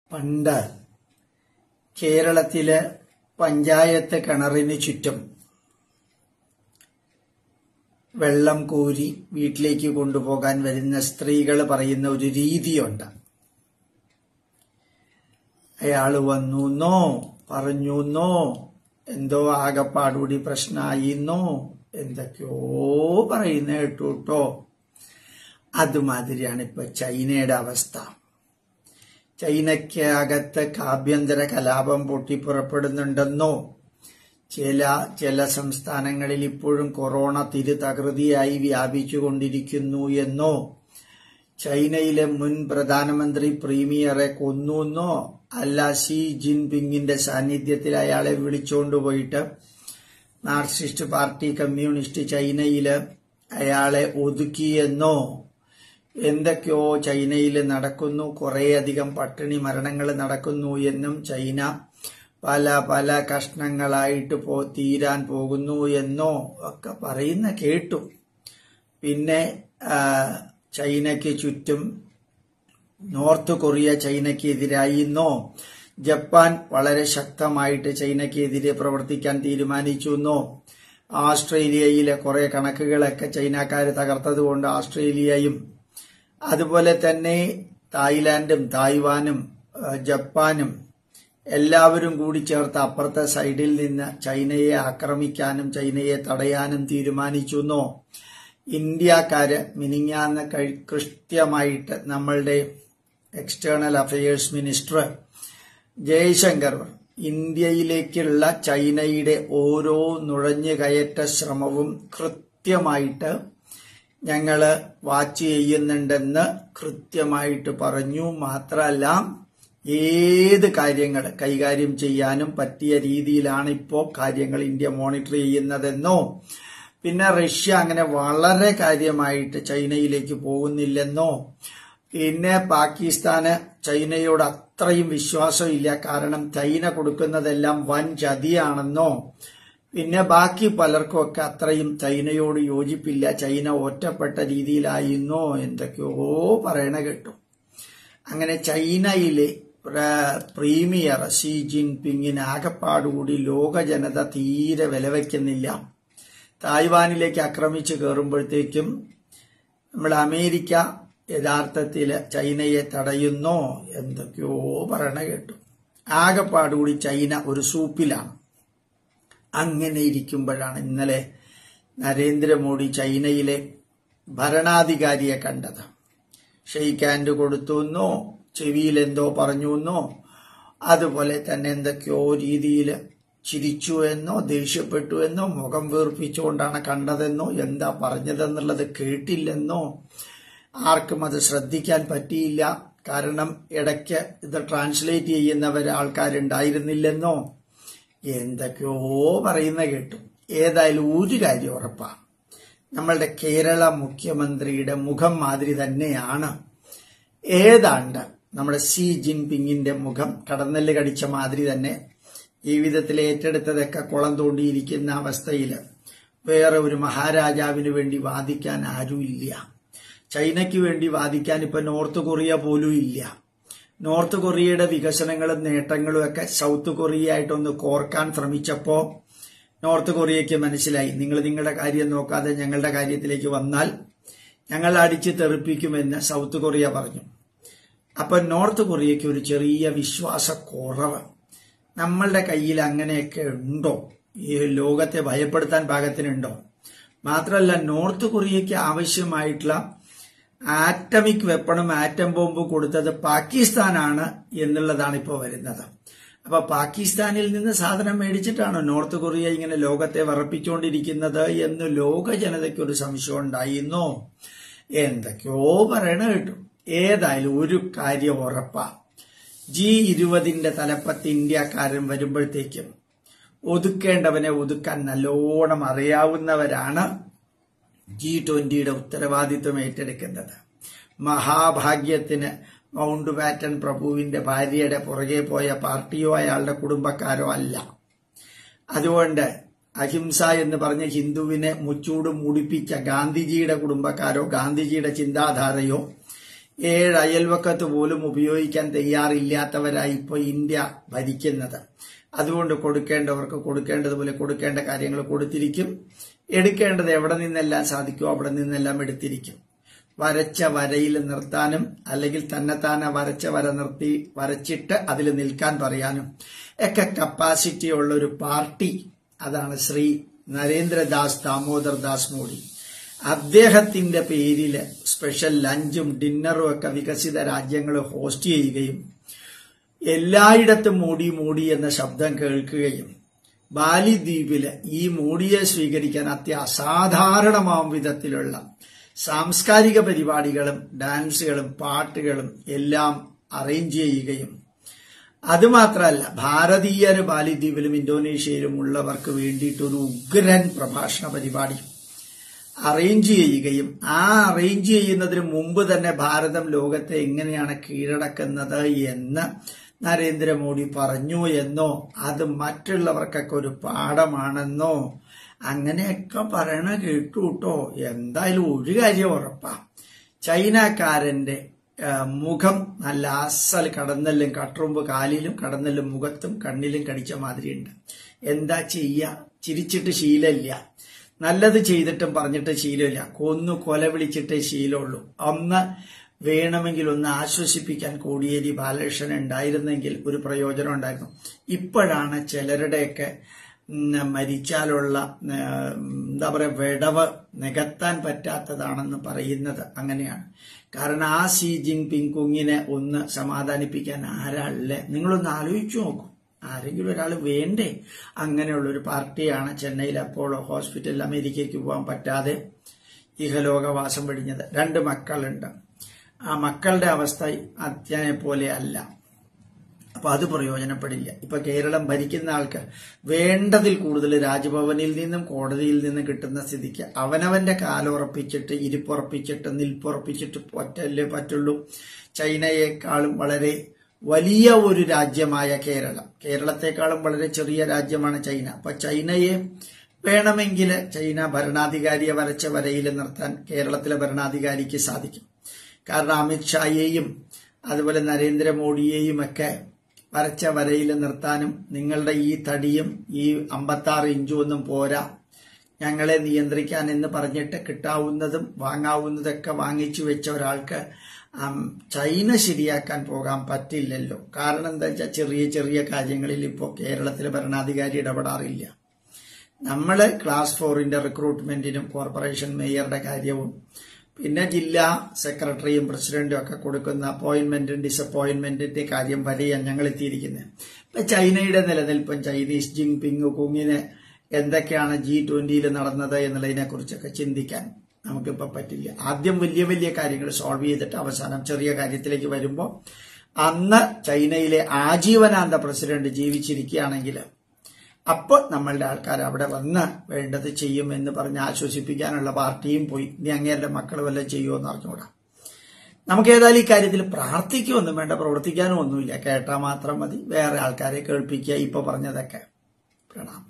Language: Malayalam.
പണ്ട് കേരളത്തിലെ പഞ്ചായത്ത് കിണറിന് ചുറ്റും വെള്ളം കോരി വീട്ടിലേക്ക് കൊണ്ടുപോകാൻ വരുന്ന സ്ത്രീകൾ പറയുന്ന ഒരു രീതിയുണ്ട് അയാള് വന്നു എന്നോ പറഞ്ഞു എന്നോ എന്തോ ആകപ്പാടുകൂടി പ്രശ്നമായിന്നോ എന്തൊക്കെയോ പറയുന്ന കേട്ടു കേട്ടോ അതുമാതിരിയാണ് ഇപ്പൊ ചൈനയുടെ അവസ്ഥ ചൈനയ്ക്ക് അകത്ത് ആഭ്യന്തര കലാപം പൊട്ടിപ്പുറപ്പെടുന്നുണ്ടെന്നോ ചില ചില സംസ്ഥാനങ്ങളിൽ ഇപ്പോഴും കൊറോണ തിരുതകൃതിയായി വ്യാപിച്ചുകൊണ്ടിരിക്കുന്നു എന്നോ ചൈനയിലെ മുൻ പ്രധാനമന്ത്രി പ്രീമിയറെ കൊന്നുവെന്നോ അല്ല ഷീ ജിൻപിങ്ങിന്റെ സാന്നിധ്യത്തിൽ അയാളെ വിളിച്ചുകൊണ്ടുപോയിട്ട് മാർക്സിസ്റ്റ് പാർട്ടി കമ്മ്യൂണിസ്റ്റ് ചൈനയില് അയാളെ ഒതുക്കിയെന്നോ എന്തൊക്കെയോ ചൈനയിൽ നടക്കുന്നു കുറേയധികം പട്ടിണി മരണങ്ങൾ നടക്കുന്നു എന്നും ചൈന പല പല കഷ്ണങ്ങളായിട്ട് പോ തീരാൻ പോകുന്നു എന്നോ ഒക്കെ പറയുന്ന കേട്ടു പിന്നെ ചൈനയ്ക്ക് ചുറ്റും നോർത്ത് കൊറിയ ചൈനയ്ക്ക് എതിരായിന്നോ ജപ്പാൻ വളരെ ശക്തമായിട്ട് ചൈനയ്ക്കെതിരെ പ്രവർത്തിക്കാൻ തീരുമാനിച്ചു എന്നോ ആസ്ട്രേലിയയിലെ കുറെ കണക്കുകളൊക്കെ ചൈനക്കാർ തകർത്തതുകൊണ്ട് ആസ്ട്രേലിയയും അതുപോലെ തന്നെ തായ്ലാന്റും തായ്വാനും ജപ്പാനും എല്ലാവരും കൂടി ചേർത്ത് അപ്പുറത്തെ സൈഡിൽ നിന്ന് ചൈനയെ ആക്രമിക്കാനും ചൈനയെ തടയാനും തീരുമാനിച്ചു എന്നോ ഇന്ത്യക്കാര് മിനിങ്ങാന്ന് കൃത്യമായിട്ട് നമ്മളുടെ എക്സ്റ്റേണൽ അഫയേഴ്സ് മിനിസ്റ്റർ ജയശങ്കർ ഇന്ത്യയിലേക്കുള്ള ചൈനയുടെ ഓരോ നുഴഞ്ഞുകയറ്റ ശ്രമവും കൃത്യമായിട്ട് ഞങ്ങള് വാച്ച് ചെയ്യുന്നുണ്ടെന്ന് കൃത്യമായിട്ട് പറഞ്ഞു മാത്രമല്ല ഏത് കാര്യങ്ങൾ കൈകാര്യം ചെയ്യാനും പറ്റിയ രീതിയിലാണ് ഇപ്പോൾ കാര്യങ്ങൾ ഇന്ത്യ മോണിറ്റർ ചെയ്യുന്നതെന്നോ പിന്നെ റഷ്യ അങ്ങനെ വളരെ കാര്യമായിട്ട് ചൈനയിലേക്ക് പോകുന്നില്ലെന്നോ പിന്നെ പാകിസ്ഥാന് ചൈനയോട് അത്രയും വിശ്വാസമില്ല കാരണം ചൈന കൊടുക്കുന്നതെല്ലാം വൻ ചതിയാണെന്നോ പിന്നെ ബാക്കി പലർക്കും ഒക്കെ അത്രയും ചൈനയോട് യോജിപ്പില്ല ചൈന ഒറ്റപ്പെട്ട രീതിയിലായിരുന്നോ എന്തൊക്കെയോ പറയണ കേട്ടു അങ്ങനെ ചൈനയിലെ പ്രീമിയർ ഷീ ജിൻപിങ്ങിന് ആകപ്പാടുകൂടി ലോക ജനത തീരെ വിലവയ്ക്കുന്നില്ല തായ്വാനിലേക്ക് ആക്രമിച്ചു കയറുമ്പോഴത്തേക്കും നമ്മൾ അമേരിക്ക യഥാർത്ഥത്തിൽ ചൈനയെ തടയുന്നോ എന്തൊക്കെയോ പറയണ കേട്ടു ആകപ്പാടുകൂടി ചൈന ഒരു സൂപ്പിലാണ് അങ്ങനെ ഇരിക്കുമ്പോഴാണ് ഇന്നലെ നരേന്ദ്രമോദി ചൈനയിലെ ഭരണാധികാരിയെ കണ്ടത് ഷെയ്ക്ക് ഹാൻഡ് കൊടുത്തു എന്നോ ചെവിയിൽ എന്തോ പറഞ്ഞു എന്നോ അതുപോലെ തന്നെ എന്തൊക്കെയോ രീതിയിൽ ചിരിച്ചു എന്നോ ദേഷ്യപ്പെട്ടു എന്നോ മുഖം വീർപ്പിച്ചുകൊണ്ടാണ് കണ്ടതെന്നോ എന്താ പറഞ്ഞതെന്നുള്ളത് കേട്ടില്ലെന്നോ ആർക്കും അത് ശ്രദ്ധിക്കാൻ പറ്റിയില്ല കാരണം ഇടയ്ക്ക് ഇത് ട്രാൻസ്ലേറ്റ് ചെയ്യുന്നവർ ആൾക്കാരുണ്ടായിരുന്നില്ലെന്നോ എന്തൊക്കെയോ പറയുന്ന കേട്ടു ഏതായാലും ഒരു കാര്യം ഉറപ്പാ നമ്മളുടെ കേരള മുഖ്യമന്ത്രിയുടെ മുഖം മാതിരി തന്നെയാണ് ഏതാണ്ട് നമ്മുടെ സി ജിൻപിങ്ങിന്റെ മുഖം കടന്നല് കടിച്ച മാതിരി തന്നെ ജീവിതത്തിൽ ഏറ്റെടുത്തതൊക്കെ കുളം തോണ്ടിയിരിക്കുന്ന അവസ്ഥയിൽ വേറെ ഒരു മഹാരാജാവിന് വേണ്ടി വാദിക്കാൻ ആരുമില്ല ചൈനയ്ക്ക് വേണ്ടി വാദിക്കാൻ ഇപ്പൊ നോർത്ത് കൊറിയ പോലും ഇല്ല നോർത്ത് കൊറിയയുടെ വികസനങ്ങളും നേട്ടങ്ങളും ഒക്കെ സൗത്ത് കൊറിയ ആയിട്ടൊന്ന് കോർക്കാൻ ശ്രമിച്ചപ്പോ നോർത്ത് കൊറിയയ്ക്ക് മനസ്സിലായി നിങ്ങൾ നിങ്ങളുടെ കാര്യം നോക്കാതെ ഞങ്ങളുടെ കാര്യത്തിലേക്ക് വന്നാൽ ഞങ്ങൾ അടിച്ചു തെറിപ്പിക്കുമെന്ന് സൗത്ത് കൊറിയ പറഞ്ഞു അപ്പൊ നോർത്ത് കൊറിയയ്ക്ക് ഒരു ചെറിയ വിശ്വാസക്കുറവ് നമ്മളുടെ കയ്യിൽ അങ്ങനെയൊക്കെ ഉണ്ടോ ഈ ലോകത്തെ ഭയപ്പെടുത്താൻ പാകത്തിനുണ്ടോ മാത്രമല്ല നോർത്ത് കൊറിയയ്ക്ക് ആവശ്യമായിട്ടുള്ള ആറ്റമിക് വെപ്പണും ആറ്റം ബോംബും കൊടുത്തത് പാകിസ്ഥാനാണ് എന്നുള്ളതാണ് ഇപ്പോൾ വരുന്നത് അപ്പൊ പാകിസ്ഥാനിൽ നിന്ന് സാധനം മേടിച്ചിട്ടാണോ നോർത്ത് കൊറിയ ഇങ്ങനെ ലോകത്തെ വറപ്പിച്ചുകൊണ്ടിരിക്കുന്നത് എന്ന് ലോക ജനതയ്ക്ക് ഒരു സംശയം ഉണ്ടായിരുന്നോ എന്തൊക്കെയോ പറയണ കേട്ടു ഏതായാലും ഒരു കാര്യം ഉറപ്പാ ജി ഇരുപതിന്റെ തലപ്പത്ത് ഇന്ത്യക്കാരൻ വരുമ്പോഴത്തേക്കും ഒതുക്കേണ്ടവനെ ഒതുക്കാൻ നല്ലോണം അറിയാവുന്നവരാണ് ജി ട്വന്റിയുടെ ഉത്തരവാദിത്വം ഏറ്റെടുക്കുന്നത് മഹാഭാഗ്യത്തിന് മൗണ്ട് ബാറ്റൻ പ്രഭുവിന്റെ ഭാര്യയുടെ പുറകെ പോയ പാർട്ടിയോ അയാളുടെ കുടുംബക്കാരോ അല്ല അതുകൊണ്ട് അഹിംസ എന്ന് പറഞ്ഞ ഹിന്ദുവിനെ മുച്ചൂട് മൂടിപ്പിച്ച ഗാന്ധിജിയുടെ കുടുംബക്കാരോ ഗാന്ധിജിയുടെ ചിന്താധാരയോ ഏഴ് അയൽവക്കത്ത് പോലും ഉപയോഗിക്കാൻ തയ്യാറില്ലാത്തവരായി ഇപ്പോൾ ഇന്ത്യ ഭരിക്കുന്നത് അതുകൊണ്ട് കൊടുക്കേണ്ടവർക്ക് കൊടുക്കേണ്ടതുപോലെ കൊടുക്കേണ്ട കാര്യങ്ങൾ കൊടുത്തിരിക്കും എടുക്കേണ്ടത് എവിടെ നിന്നെല്ലാം സാധിക്കുമോ അവിടെ നിന്നെല്ലാം എടുത്തിരിക്കും വരച്ച വരയിൽ നിർത്താനും അല്ലെങ്കിൽ തന്നെത്താനെ വരച്ച വര നിർത്തി വരച്ചിട്ട് അതിൽ നിൽക്കാൻ പറയാനും ഒക്കെ കപ്പാസിറ്റി ഉള്ള ഒരു പാർട്ടി അതാണ് ശ്രീ നരേന്ദ്രദാസ് ദാമോദർ ദാസ് മോഡി അദ്ദേഹത്തിന്റെ പേരില് സ്പെഷ്യൽ ലഞ്ചും ഡിന്നറും ഒക്കെ വികസിത രാജ്യങ്ങൾ ഹോസ്റ്റ് ചെയ്യുകയും എല്ലായിടത്തും മോഡി മോഡി എന്ന ശബ്ദം കേൾക്കുകയും ബാലി ദ്വീപില് ഈ മോഡിയെ സ്വീകരിക്കാൻ അത്യ അസാധാരണമാം വിധത്തിലുള്ള സാംസ്കാരിക പരിപാടികളും ഡാൻസുകളും പാട്ടുകളും എല്ലാം അറേഞ്ച് ചെയ്യുകയും അതുമാത്രമല്ല ഭാരതീയര് ബാലിദ്വീപിലും ഇന്തോനേഷ്യയിലും ഉള്ളവർക്ക് വേണ്ടിയിട്ടൊരു ഉഗ്രൻ പ്രഭാഷണ പരിപാടി അറേഞ്ച് ചെയ്യുകയും ആ അറേഞ്ച് ചെയ്യുന്നതിന് മുമ്പ് തന്നെ ഭാരതം ലോകത്തെ എങ്ങനെയാണ് കീഴടക്കുന്നത് എന്ന് നരേന്ദ്രമോദി പറഞ്ഞു എന്നോ അത് മറ്റുള്ളവർക്കൊക്കെ ഒരു പാഠമാണെന്നോ അങ്ങനെയൊക്കെ പറയണ കേട്ടു കേട്ടോ എന്തായാലും ഒരു കാര്യം ഉറപ്പാ ചൈനക്കാരന്റെ മുഖം നല്ല അസൽ കടന്നെല്ലും കട്ടുറുമ്പ് കാലിലും കടന്നെല്ലും മുഖത്തും കണ്ണിലും കടിച്ച മാതിരിയുണ്ട് എന്താ ചെയ്യ ചിരിച്ചിട്ട് ശീലമില്ല നല്ലത് ചെയ്തിട്ടും പറഞ്ഞിട്ട് ശീലമില്ല കൊന്നു കൊല വിളിച്ചിട്ടേ ശീലമുള്ളൂ അന്ന് വേണമെങ്കിൽ ഒന്ന് ആശ്വസിപ്പിക്കാൻ കോടിയേരി ബാലകൃഷ്ണൻ ഉണ്ടായിരുന്നെങ്കിൽ ഒരു പ്രയോജനം ഉണ്ടായിരുന്നു ഇപ്പോഴാണ് ചിലരുടെയൊക്കെ മരിച്ചാലുള്ള എന്താ പറയുക വിടവ് നികത്താൻ പറ്റാത്തതാണെന്ന് പറയുന്നത് അങ്ങനെയാണ് കാരണം ആ സി ജിങ് പിങ് കുങ്ങിനെ ഒന്ന് സമാധാനിപ്പിക്കാൻ ആരാളെ നിങ്ങളൊന്ന് ആലോചിച്ചു നോക്കൂ ആരെങ്കിലും ഒരാൾ വേണ്ടേ അങ്ങനെയുള്ള ഒരു പാർട്ടിയാണ് ചെന്നൈയിൽ അപ്പോളോ ഹോസ്പിറ്റലിൽ അമേരിക്കയ്ക്ക് പോകാൻ പറ്റാതെ ഇഹലോകവാസം വെടിഞ്ഞത് രണ്ട് മക്കളുണ്ട് ആ മക്കളുടെ അവസ്ഥ അത്യനെ പോലെ അല്ല അപ്പൊ അത് പ്രയോജനപ്പെടില്ല ഇപ്പൊ കേരളം ഭരിക്കുന്ന ആൾക്ക് വേണ്ടതിൽ കൂടുതൽ രാജ്ഭവനിൽ നിന്നും കോടതിയിൽ നിന്നും കിട്ടുന്ന സ്ഥിതിക്ക് അവനവന്റെ കാലുറപ്പിച്ചിട്ട് ഇരിപ്പുറപ്പിച്ചിട്ട് നിൽപ്പുറപ്പിച്ചിട്ട് പറ്റല്ലേ പറ്റുള്ളൂ ചൈനയെക്കാളും വളരെ വലിയ ഒരു രാജ്യമായ കേരളം കേരളത്തെക്കാളും വളരെ ചെറിയ രാജ്യമാണ് ചൈന അപ്പൊ ചൈനയെ വേണമെങ്കിൽ ചൈന ഭരണാധികാരിയെ വരച്ച വരയിൽ നിർത്താൻ കേരളത്തിലെ ഭരണാധികാരിക്ക് സാധിക്കും കാരണം അമിത്ഷായെയും അതുപോലെ നരേന്ദ്രമോദിയെയും ഒക്കെ വരച്ച വരയിൽ നിർത്താനും നിങ്ങളുടെ ഈ തടിയും ഈ അമ്പത്താറ് ഇഞ്ചും ഒന്നും പോരാ ഞങ്ങളെ നിയന്ത്രിക്കാൻ എന്ന് പറഞ്ഞിട്ട് കിട്ടാവുന്നതും വാങ്ങാവുന്നതൊക്കെ വാങ്ങിച്ചു വെച്ച ഒരാൾക്ക് ചൈന ശരിയാക്കാൻ പോകാൻ പറ്റില്ലല്ലോ കാരണം എന്താ വെച്ചാൽ ചെറിയ ചെറിയ കാര്യങ്ങളിൽ ഇപ്പോൾ കേരളത്തിലെ ഭരണാധികാരി ഇടപെടാറില്ല നമ്മൾ ക്ലാസ് ഫോറിന്റെ റിക്രൂട്ട്മെന്റിനും കോർപ്പറേഷൻ മേയറുടെ കാര്യവും പിന്നെ ജില്ലാ സെക്രട്ടറിയും പ്രസിഡന്റും ഒക്കെ കൊടുക്കുന്ന അപ്പോയിന്റ്മെന്റും ഡിസപ്പോയിന്റ്മെന്റിന്റെ കാര്യം വരെയാണ് ഞങ്ങൾ എത്തിയിരിക്കുന്നത് ഇപ്പൊ ചൈനയുടെ നിലനിൽപ്പും ചൈനീസ് ജിങ് പിങ് കുങ്ങിന് എന്തൊക്കെയാണ് ജി ട്വന്റിയിൽ നടന്നത് എന്നുള്ളതിനെ കുറിച്ചൊക്കെ ചിന്തിക്കാൻ നമുക്കിപ്പോ പറ്റില്ല ആദ്യം വലിയ വലിയ കാര്യങ്ങൾ സോൾവ് ചെയ്തിട്ട് അവസാനം ചെറിയ കാര്യത്തിലേക്ക് വരുമ്പോൾ അന്ന് ചൈനയിലെ ആജീവനാന്ത പ്രസിഡന്റ് ജീവിച്ചിരിക്കുകയാണെങ്കിൽ അപ്പോൾ നമ്മളുടെ ആൾക്കാർ അവിടെ വന്ന് വേണ്ടത് ചെയ്യും എന്ന് പറഞ്ഞ് ആശ്വസിപ്പിക്കാനുള്ള പാർട്ടിയും പോയി ഇനി അങ്ങേരുടെ മക്കൾ വല്ലതും ചെയ്യുമോ എന്ന് അറിഞ്ഞുകൂടാ നമുക്ക് ഏതായാലും ഈ കാര്യത്തിൽ പ്രാർത്ഥിക്കുമൊന്നും വേണ്ട പ്രവർത്തിക്കാനും ഒന്നുമില്ല കേട്ടാൽ മാത്രം മതി വേറെ ആൾക്കാരെ കേൾപ്പിക്കുക ഇപ്പൊ പറഞ്ഞതൊക്കെ പ്രണാമം